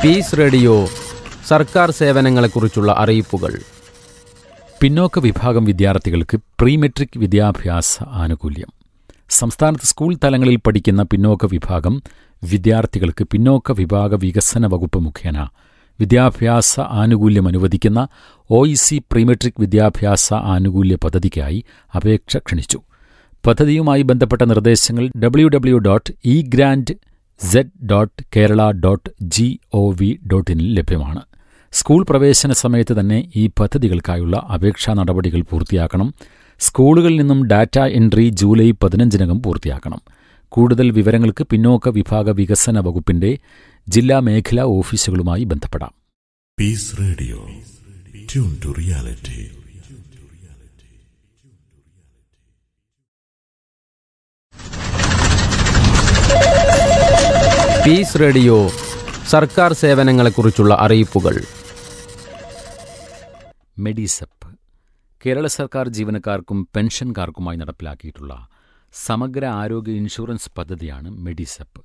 Piece radio സർക്കാർ സേവനങ്ങളെക്കുറിച്ചുള്ള അറിയിപ്പുകൾ പിന്നോക്ക വിഭാഗം വിദ്യാർത്ഥികൾക്ക് പ്രീ മെട്രിക് വിദ്യാഭ്യാസ ആനുകൂല്യം സംസ്ഥാനത്ത് സ്കൂൾ തലങ്ങളിൽ പഠിക്കുന്ന പിന്നോക്ക വിഭാഗം വിദ്യാർത്ഥികൾക്ക് പിന്നോക്ക വിഭാഗ വികസന വകുപ്പ് മുഖേന വിദ്യാഭ്യാസ ആനുകൂല്യം അനുവദിക്കുന്ന ഒ ഇ സി പ്രീമെട്രിക് വിദ്യാഭ്യാസ ആനുകൂല്യ പദ്ധതിക്കായി അപേക്ഷ ക്ഷണിച്ചു പദ്ധതിയുമായി ബന്ധപ്പെട്ട നിർദ്ദേശങ്ങൾ W W dot E grant Z dot Kerala dot G O V dot ഇനിൽ ലഭ്യമാണ് സ്കൂൾ പ്രവേശന സമയത്ത് തന്നെ ഈ പദ്ധതികൾക്കായുള്ള അപേക്ഷാ നടപടികൾ പൂർത്തിയാക്കണം സ്കൂളുകളിൽ നിന്നും ഡാറ്റ എൻട്രി ജൂലൈ പതിനഞ്ചിനകം പൂർത്തിയാക്കണം കൂടുതൽ വിവരങ്ങൾക്ക് പിന്നോക്ക വിഭാഗ വികസന വകുപ്പിന്റെ ജില്ലാ മേഖലാ ഓഫീസുകളുമായി ബന്ധപ്പെടാം Peace Radio. Tune to reality. Peace radio സർക്കാർ സേവനങ്ങളെക്കുറിച്ചുള്ള അറിയിപ്പുകൾ മെഡിസെപ്പ് കേരള സർക്കാർ ജീവനക്കാർക്കും പെൻഷൻകാർക്കുമായി നടപ്പിലാക്കിയിട്ടുള്ള സമഗ്ര ആരോഗ്യ ഇൻഷുറൻസ് പദ്ധതിയാണ് മെഡിസെപ്പ്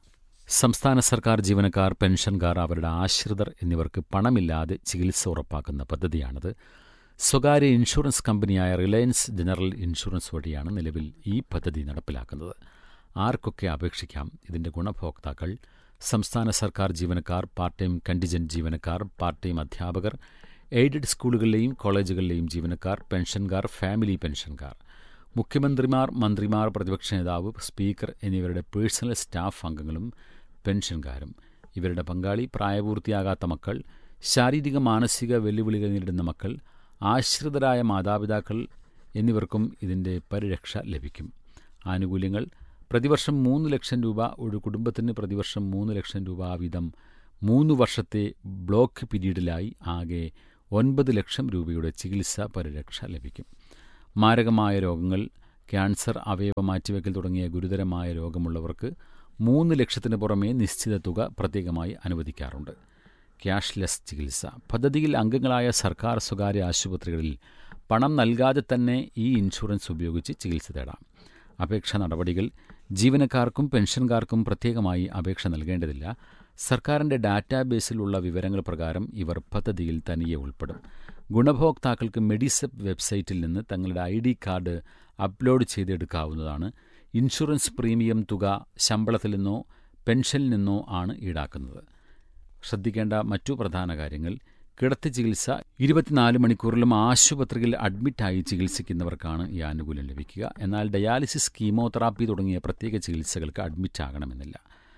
സംസ്ഥാന സർക്കാർ ജീവനക്കാർ പെൻഷൻകാർ അവരുടെ ആശ്രിതർ എന്നിവർക്ക് പണമില്ലാതെ ചികിത്സ ഉറപ്പാക്കുന്ന പദ്ധതിയാണിത് സ്വകാര്യ ഇൻഷുറൻസ് കമ്പനിയായ റിലയൻസ് ജനറൽ ഇൻഷുറൻസ് വഴിയാണ് നിലവിൽ ഈ പദ്ധതി നടപ്പിലാക്കുന്നത് ആർക്കൊക്കെ അപേക്ഷിക്കാം ഇതിന്റെ ഗുണഭോക്താക്കൾ സംസ്ഥാന സർക്കാർ ജീവനക്കാർ പാർട്ട് ടൈം കണ്ടിജന്റ് ജീവനക്കാർ പാർട്ട് ടൈം അധ്യാപകർ എയ്ഡഡ് സ്കൂളുകളിലെയും കോളേജുകളിലെയും ജീവനക്കാർ പെൻഷൻകാർ ഫാമിലി പെൻഷൻകാർ മുഖ്യമന്ത്രിമാർ മന്ത്രിമാർ പ്രതിപക്ഷ നേതാവ് സ്പീക്കർ എന്നിവരുടെ പേഴ്സണൽ സ്റ്റാഫ് അംഗങ്ങളും പെൻഷൻകാരും ഇവരുടെ പങ്കാളി പ്രായപൂർത്തിയാകാത്ത മക്കൾ ശാരീരിക മാനസിക വെല്ലുവിളികൾ നേരിടുന്ന മക്കൾ ആശ്രിതരായ മാതാപിതാക്കൾ എന്നിവർക്കും ഇതിൻ്റെ പരിരക്ഷ ലഭിക്കും ആനുകൂല്യങ്ങൾ പ്രതിവർഷം മൂന്ന് ലക്ഷം രൂപ ഒരു കുടുംബത്തിന് പ്രതിവർഷം മൂന്ന് ലക്ഷം രൂപ വീതം മൂന്ന് വർഷത്തെ ബ്ലോക്ക് പീരീഡിലായി ആകെ ഒൻപത് ലക്ഷം രൂപയുടെ ചികിത്സാ പരിരക്ഷ ലഭിക്കും മാരകമായ രോഗങ്ങൾ ക്യാൻസർ അവയവ മാറ്റിവെക്കൽ തുടങ്ങിയ ഗുരുതരമായ രോഗമുള്ളവർക്ക് മൂന്ന് ലക്ഷത്തിന് പുറമേ നിശ്ചിത തുക പ്രത്യേകമായി അനുവദിക്കാറുണ്ട് ക്യാഷ്ലെസ് ചികിത്സ പദ്ധതിയിൽ അംഗങ്ങളായ സർക്കാർ സ്വകാര്യ ആശുപത്രികളിൽ പണം നൽകാതെ തന്നെ ഈ ഇൻഷുറൻസ് ഉപയോഗിച്ച് ചികിത്സ തേടാം അപേക്ഷാ നടപടികൾ ജീവനക്കാർക്കും പെൻഷൻകാർക്കും പ്രത്യേകമായി അപേക്ഷ നൽകേണ്ടതില്ല സർക്കാരിൻ്റെ ഡാറ്റാബേസിലുള്ള വിവരങ്ങൾ പ്രകാരം ഇവർ പദ്ധതിയിൽ തനിയെ ഉൾപ്പെടും ഗുണഭോക്താക്കൾക്ക് മെഡിസെപ്പ് വെബ്സൈറ്റിൽ നിന്ന് തങ്ങളുടെ ഐ ഡി കാർഡ് അപ്ലോഡ് ചെയ്തെടുക്കാവുന്നതാണ് ഇൻഷുറൻസ് പ്രീമിയം തുക ശമ്പളത്തിൽ നിന്നോ പെൻഷനിൽ നിന്നോ ആണ് ഈടാക്കുന്നത് ശ്രദ്ധിക്കേണ്ട മറ്റു പ്രധാന കാര്യങ്ങൾ കിടത്തി ചികിത്സ ഇരുപത്തിനാല് മണിക്കൂറിലും ആശുപത്രിയിൽ അഡ്മിറ്റായി ചികിത്സിക്കുന്നവർക്കാണ് ഈ ആനുകൂല്യം ലഭിക്കുക എന്നാൽ ഡയാലിസിസ് കീമോതെറാപ്പി തുടങ്ങിയ പ്രത്യേക ചികിത്സകൾക്ക് അഡ്മിറ്റ് ആകണമെന്നില്ല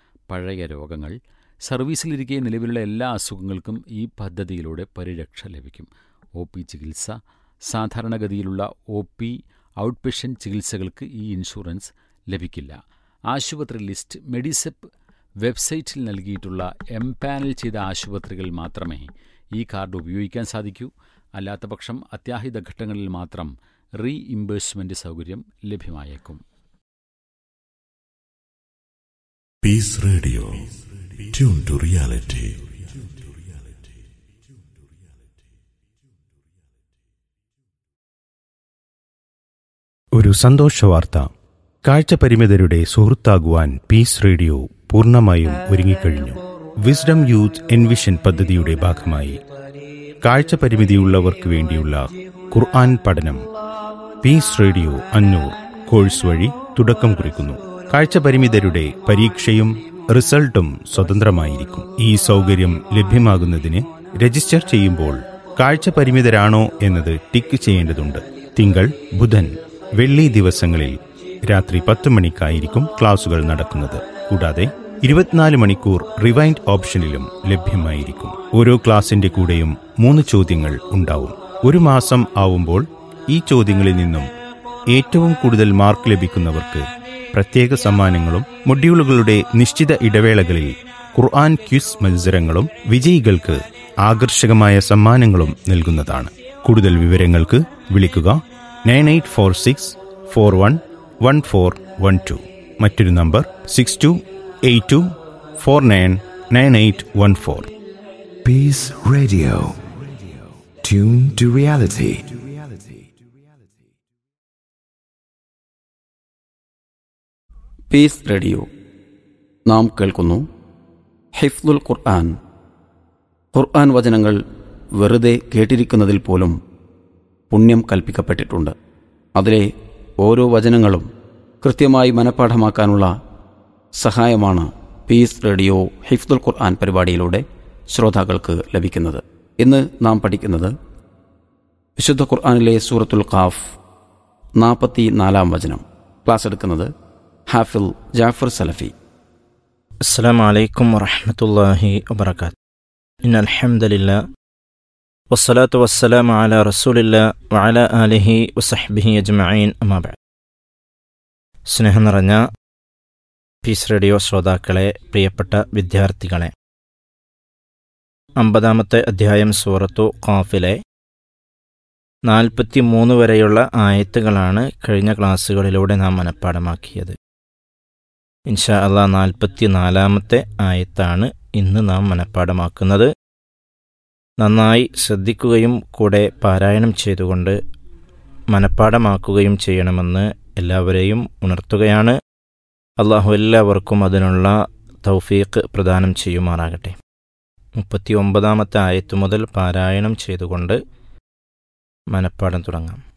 പഴയ രോഗങ്ങൾ സർവീസിലിരിക്കെ നിലവിലുള്ള എല്ലാ അസുഖങ്ങൾക്കും ഈ പദ്ധതിയിലൂടെ പരിരക്ഷ ലഭിക്കും ഒ പി ചികിത്സ സാധാരണഗതിയിലുള്ള ഒ പി ഔട്ട് പേഷ്യൻ്റ് ചികിത്സകൾക്ക് ഈ ഇൻഷുറൻസ് ലഭിക്കില്ല ആശുപത്രി ലിസ്റ്റ് മെഡിസെപ്പ് വെബ്സൈറ്റിൽ നൽകിയിട്ടുള്ള എംപാനൽ ചെയ്ത ആശുപത്രികൾ മാത്രമേ ഈ കാർഡ് ഉപയോഗിക്കാൻ സാധിക്കൂ അല്ലാത്തപക്ഷം അത്യാഹിത ഘട്ടങ്ങളിൽ മാത്രം റീ ഇംബേഴ്സ്മെന്റ് സൗകര്യം ലഭ്യമായേക്കും Peace Radio. Tune to reality. ഒരു സന്തോഷവാർത്ത കാഴ്ചപരിമിതരുടെ സുഹൃത്താകുവാൻ പീസ് റേഡിയോ പൂർണ്ണമായും ഒരുങ്ങിക്കഴിഞ്ഞു വിസ്ഡം യൂത്ത് എൻവിഷൻ പദ്ധതിയുടെ ഭാഗമായി കാഴ്ചപരിമിതിയുള്ളവർക്ക് വേണ്ടിയുള്ള ഖുർആൻ പഠനം പീസ് റേഡിയോ അഞ്ഞൂർ കോഴ്സ് വഴി തുടക്കം കുറിക്കുന്നു കാഴ്ചപരിമിതരുടെ പരീക്ഷയും റിസൾട്ടും സ്വതന്ത്രമായിരിക്കും ഈ സൗകര്യം ലഭ്യമാകുന്നതിന് രജിസ്റ്റർ ചെയ്യുമ്പോൾ കാഴ്ചപരിമിതരാണോ എന്നത് ടിക്ക് ചെയ്യേണ്ടതുണ്ട് തിങ്കൾ ബുധൻ വെള്ളി ദിവസങ്ങളിൽ രാത്രി പത്ത് മണിക്കായിരിക്കും ക്ലാസുകൾ നടക്കുന്നത് കൂടാതെ ഇരുപത്തിനാല് മണിക്കൂർ റിവൈൻഡ് ഓപ്ഷനിലും ലഭ്യമായിരിക്കും ഓരോ ക്ലാസിന്റെ കൂടെയും മൂന്ന് ചോദ്യങ്ങൾ ഉണ്ടാവും ഒരു മാസം ആവുമ്പോൾ ഈ ചോദ്യങ്ങളിൽ നിന്നും ഏറ്റവും കൂടുതൽ മാർക്ക് ലഭിക്കുന്നവർക്ക് പ്രത്യേക സമ്മാനങ്ങളും മൊഡ്യൂളുകളുടെ നിശ്ചിത ഇടവേളകളിൽ ഖുർആൻ ക്വിസ് മത്സരങ്ങളും വിജയികൾക്ക് ആകർഷകമായ സമ്മാനങ്ങളും നൽകുന്നതാണ് കൂടുതൽ വിവരങ്ങൾക്ക് വിളിക്കുക nine eight four six four one one four one two മറ്റൊരു number six two eight two four nine nine eight one four Peace Radio. Tune to reality. Peace radio നാം കേൾക്കുന്നു ഹിഫ്ദുൽ ഖുർആൻ ഖുർആൻ വചനങ്ങൾ വെറുതെ കേട്ടിരിക്കുന്നതിൽ പോലും പുണ്യം കൽപ്പിക്കപ്പെട്ടിട്ടുണ്ട് അതിലെ ഓരോ വചനങ്ങളും കൃത്യമായി മനഃപ്പാഠമാക്കാനുള്ള സഹായമാണ് പീസ് റേഡിയോ ഹിഫ്ദുൽ ഖുർആൻ പരിപാടിയിലൂടെ ശ്രോതാക്കൾക്ക് ലഭിക്കുന്നത് ഇന്ന് നാം പഠിക്കുന്നത് വിശുദ്ധ ഖുർആനിലെ സൂറത്തുൽ ഖാഫ് നാൽപ്പത്തി നാലാം വചനം ക്ലാസ് എടുക്കുന്നത് ഹാഫിൽ ജാഫർ സലഫി السلام عليكم ورحمة الله وبركاته إن الحمد لله والصلاة والسلام على رسول الله وعلى آله وصحبه أجمعين أما بعد സ്നേഹം നിറഞ്ഞ പീസ് റേഡിയോ ശ്രോതാക്കളെ പ്രിയപ്പെട്ട വിദ്യാർത്ഥികളെ അമ്പതാമത്തെ അധ്യായം സൂറത്തു ഖാഫിലെ നാൽപ്പത്തി മൂന്ന് വരെയുള്ള ആയത്തുകളാണ് കഴിഞ്ഞ ക്ലാസ്സുകളിലൂടെ നാം മനഃപ്പാടമാക്കിയത് ഇൻഷാ അള്ളാ നാൽപ്പത്തി നാലാമത്തെ ആയത്താണ് ഇന്ന് നാം മനഃപ്പാടമാക്കുന്നത് നന്നായി ശ്രദ്ധിക്കുകയും കൂടെ പാരായണം ചെയ്തുകൊണ്ട് മനഃപ്പാടമാക്കുകയും ചെയ്യണമെന്ന് എല്ലാവരെയും ഉണർത്തുകയാണ് അള്ളാഹു എല്ലാവർക്കും അതിനുള്ള തൗഫീഖ് പ്രദാനം ചെയ്യുമാറാകട്ടെ മുപ്പത്തി ഒമ്പതാമത്തെ ആയത്തു മുതൽ പാരായണം ചെയ്തുകൊണ്ട് മനഃപ്പാടം തുടങ്ങാം